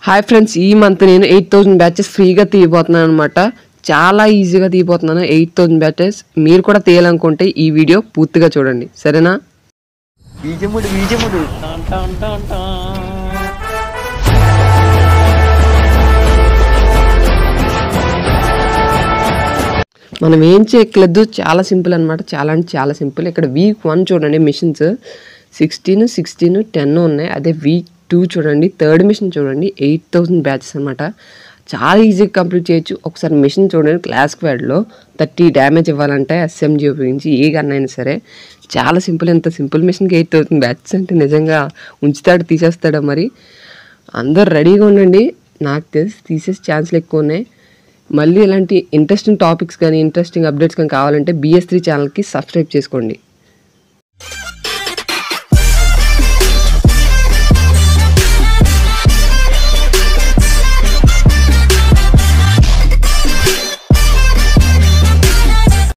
hi friends ఈ month నేను eight thousand batches ఫ్రీగా తీయబోతున్నాను అనమాట చాలా ఈజీగా తీయబోతున్నాను ఎయిట్ థౌసండ్ బ్యాచెస్ మీరు కూడా తీయాలనుకుంటే ఈ వీడియో పూర్తిగా చూడండి సరేనా బీజముడు బీజముడు మనం ఏం చేయట్లేదు చాలా సింపుల్ అనమాట చాలా అంటే చాలా సింపుల్ ఇక్కడ వీక్ వన్ చూడండి మిషన్స్ సిక్స్టీన్ సిక్స్టీన్ టెన్ ఉన్నాయి అదే వీక్ టూ చూడండి థర్డ్ మిషన్ చూడండి ఎయిట్ థౌసండ్ బ్యాచెస్ అనమాట చాలా ఈజీగా కంప్లీట్ చేయొచ్చు ఒకసారి మిషన్ చూడండి క్లాస్ క్వాడ్లో థర్టీ డ్యామేజ్ ఇవ్వాలంటే ఎస్ఎంజీ ఉపయోగించి ఏ గన్ అయినా సరే చాలా సింపుల్ ఎంత సింపుల్ మిషన్కి ఎయిట్ థౌసండ్ బ్యాచెస్ అంటే నిజంగా ఉంచుతాడు తీసేస్తాడా మరి అందరు రెడీగా ఉండండి నాకు తెలిసి తీసేసి ఛాన్స్లు ఎక్కువ ఉన్నాయి మళ్ళీ ఇలాంటి ఇంట్రెస్టింగ్ టాపిక్స్ కానీ ఇంట్రెస్టింగ్ అప్డేట్స్ కానీ కావాలంటే బిఎస్ త్రీ ఛానల్కి సబ్స్క్రైబ్ చేసుకోండి